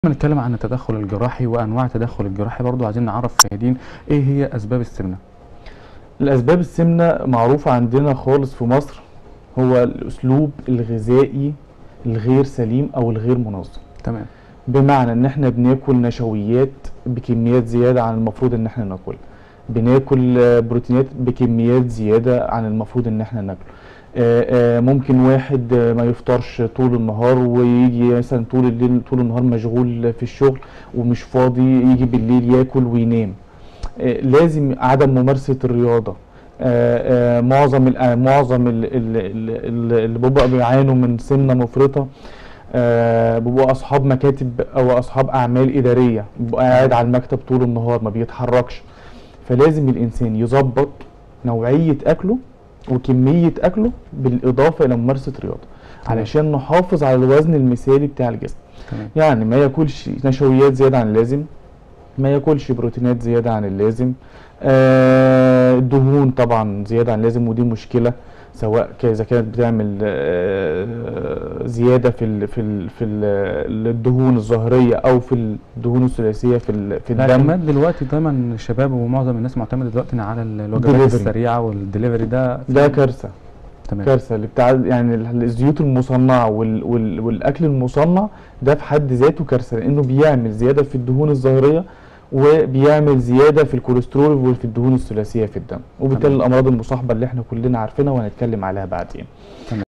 لما نتكلم عن التدخل الجراحي وانواع التدخل الجراحي برضو عايزين نعرف فايدين ايه هي اسباب السمنه الأسباب السمنة معروفة عندنا خالص في مصر هو الأسلوب الغذائي الغير سليم أو الغير منظم تمام بمعنى إن إحنا بناكل نشويات بكميات زيادة عن المفروض إن إحنا ناكلها بناكل آه، بروتينات بكميات زيادة عن المفروض إن إحنا ناكله آه، آه، ممكن واحد آه، ما يفطرش طول النهار ويجي مثلا طول الليل طول النهار مشغول في الشغل ومش فاضي يجي بالليل ياكل وينام آه، لازم عدم ممارسة الرياضة آه، آه، معظم الأ- معظم ال- ال- ال- ال- اللي بيبقى بيعانوا من سمنة مفرطة آه، بيبقوا أصحاب مكاتب أو أصحاب أعمال إدارية بيبقى قاعد على المكتب طول النهار ما بيتحركش فلازم الإنسان يظبط نوعية أكله وكمية أكله بالإضافة إلى ممارسة رياضة تمام. علشان نحافظ على الوزن المثالي بتاع الجسم تمام يعني ما ياكلش نشويات زيادة عن اللازم ما ياكلش بروتينات زيادة عن اللازم آه دهون طبعا زيادة عن اللازم ودي مشكلة سواء ك- اذا كانت بتعمل آه زيادة في ال في ال في ال الدهون الظاهرية او في الدهون الثلاثية في ال في الدم الاعتماد دلوقتي دايما الشباب ومعظم الناس معتمده دلوقتي على الوجبات Delivery. السريعه والدليفري ده ده كارثة تمام كارثة اللي بتاع يعني ال- الزيوت المصنعة وال وال والاكل المصنع ده في حد ذاته كارثة لانه بيعمل زيادة في الدهون الظاهرية وبيعمل زيادة في الكوليسترول وفي الدهون الثلاثية في الدم وبالتالي تمام. الامراض المصاحبة اللي احنا كلنا عارفينها وهنتكلم عليها بعدين